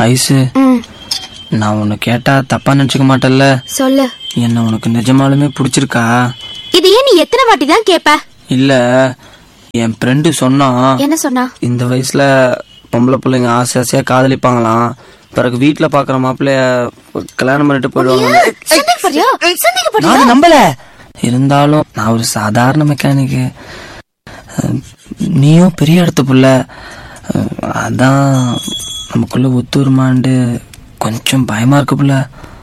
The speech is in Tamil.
ஐசு ம் நான் உன்னை கேட்டா தப்பா நினைச்சுக்க மாட்டல்ல சொல்லு என்ன உனக்கு நிஜமாலுமே பிடிச்சிருக்கா இது ஏன் நீ எத்தனை வாட்டி தான் கேப்ப இல்ல என் ஃப்ரெண்டு சொன்னான் என்ன சொன்னா இந்த வயசுல பொம்பளை பிள்ளைங்க ஆசை ஆசையா காதலிப்பாங்களாம் பிறகு வீட்டுல பாக்குற மாப்பிள்ளைய கல்யாணம் பண்ணிட்டு போயிடுவாங்க சந்தேகப்படுறியா சந்தேகப்படுறியா நான் நம்பல இருந்தாலும் நான் ஒரு சாதாரண மெக்கானிக்கு அஹ், நீயும் பெரிய இடத்து புள்ள அஹ், அதான் நமக்குள்ள ஒத்து வருமான்ட்டு கொஞ்சம் பயமா இருக்கு புள்ள